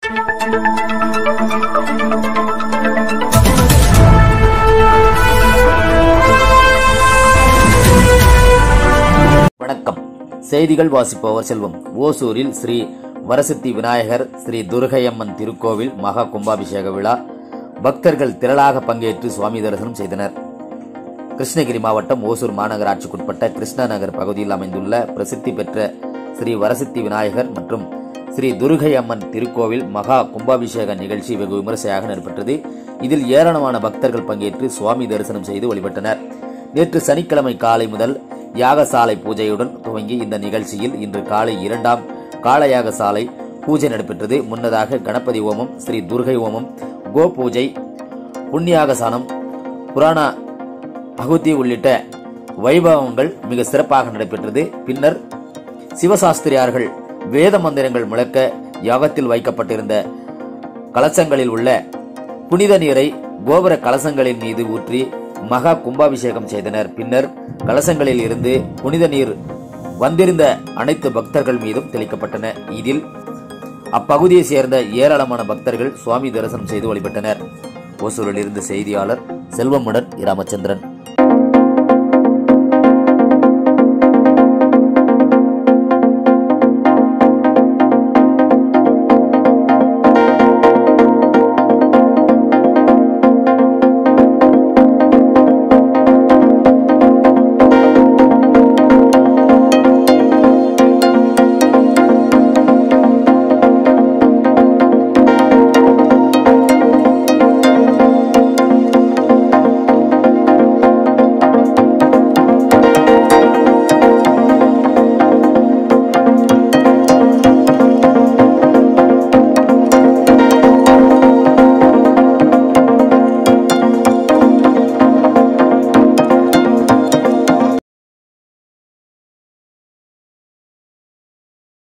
வணக்கம் செய்திகள் வாசிப்பவர் செல்வம் ஓசூரில் ஸ்ரீ வரசித்தி விநாயகர் ஸ்ரீ துர்கையம்மன் திருக்கோவில் மகா கும்பாபிஷேக விழா பக்தர்கள் திரளாக பங்கேற்று சுவாமி தரிசனம் செய்தனர் கிருஷ்ணகிரி மாவட்டம் ஓசூர் மாநகராட்சிக்குட்பட்ட கிருஷ்ணா நகர் பகுதியில் அமைந்துள்ள பிரசித்தி பெற்ற ஸ்ரீ வரசித்தி விநாயகர் மற்றும் ஸ்ரீ துர்கை அம்மன் திருக்கோவில் மகா கும்பாபிஷேக நிகழ்ச்சி வெகு விமரிசையாக நடைபெற்றது இதில் ஏராளமான பக்தர்கள் பங்கேற்று சுவாமி தரிசனம் செய்து வழிபட்டனர் நேற்று சனிக்கிழமை காலை முதல் யாகசாலை பூஜையுடன் துவங்கி இந்த நிகழ்ச்சியில் இன்று காலை இரண்டாம் காளயாக சாலை பூஜை நடைபெற்றது முன்னதாக கணபதி ஓமம் ஸ்ரீ துர்கை ஓமம் கோ பூஜை புண்ணியாகசானம் புராண அகுதி உள்ளிட்ட வைபவங்கள் மிக சிறப்பாக நடைபெற்றது பின்னர் சிவசாஸ்திரியார்கள் வேத மந்திரங்கள் முழக்க யாகத்தில் வைக்கப்பட்டிருந்த கலசங்களில் உள்ள புனித நீரை கோபுர கலசங்களின் மீது ஊற்றி மகா கும்பாபிஷேகம் செய்தனர் பின்னர் கலசங்களில் இருந்து புனித நீர் வந்திருந்த அனைத்து பக்தர்கள் மீதும் தெளிக்கப்பட்டன இதில் அப்பகுதியை சேர்ந்த ஏராளமான பக்தர்கள் சுவாமி தரிசனம் செய்து வழிபட்டனர் ஓசூரில் இருந்து செய்தியாளர் செல்வமுடன் ராமச்சந்திரன்